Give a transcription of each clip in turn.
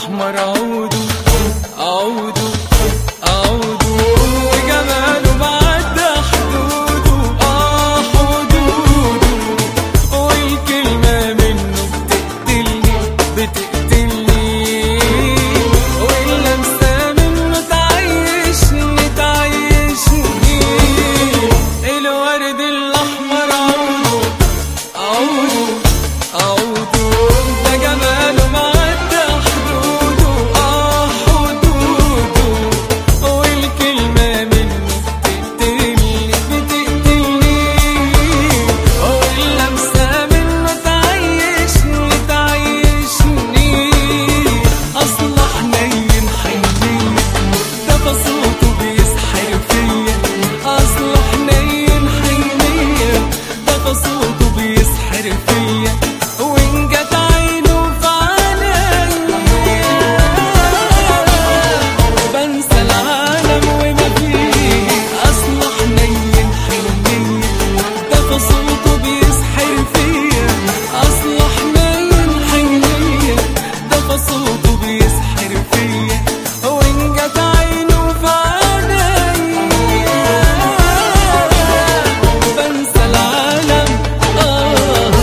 الأحمر عودوا عودوا عودوا وجماله معدى حدوده آه حدوده والكلمة منه بتقتلني بتقتلني واللمسة منه تعيشني تعيشني الورد الأحمر عوده عوده عوده ده جماله معدى حدوده آه حدوده والكلمة منه بتقتلني بتقتلني واللمسة منه تعيشني تعيشني أصل حنين حنين ده بصوته بيسحر فيا أصل حنين حنين ده بصوته بيسحر فيا وإن جت عينه في عينيا بنسى العالم وما فيه أصل حنين حنين ده بصوته بيسحر فيا أصل حنين حنين ده بصوته بيسحر فيا وإن جت عينه في عينيا بنسى العالم آه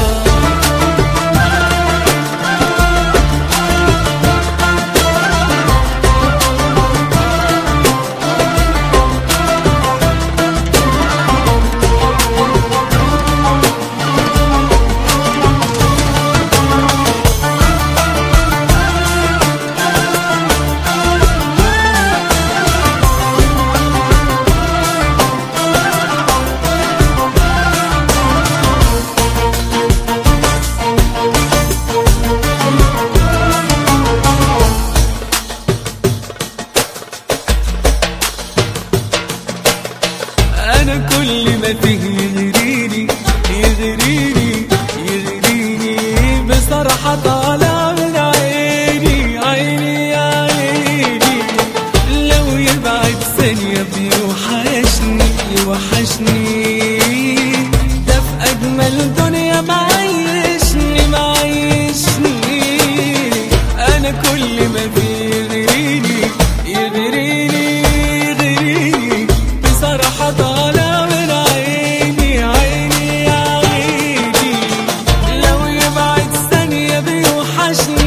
انا كل ما فيه يغريني يغريني يغريني بصراحة طالع من عيني عيني يا عيني لو يبعد ثانية بيوحشني يوحشني ده في أجمل دنيا معيشني معيشني أنا كل ما فيه يغريني يغريني يغريني بصراحة طالع من عيني عيني يا عيني لو يبعد ثانية بيوحشني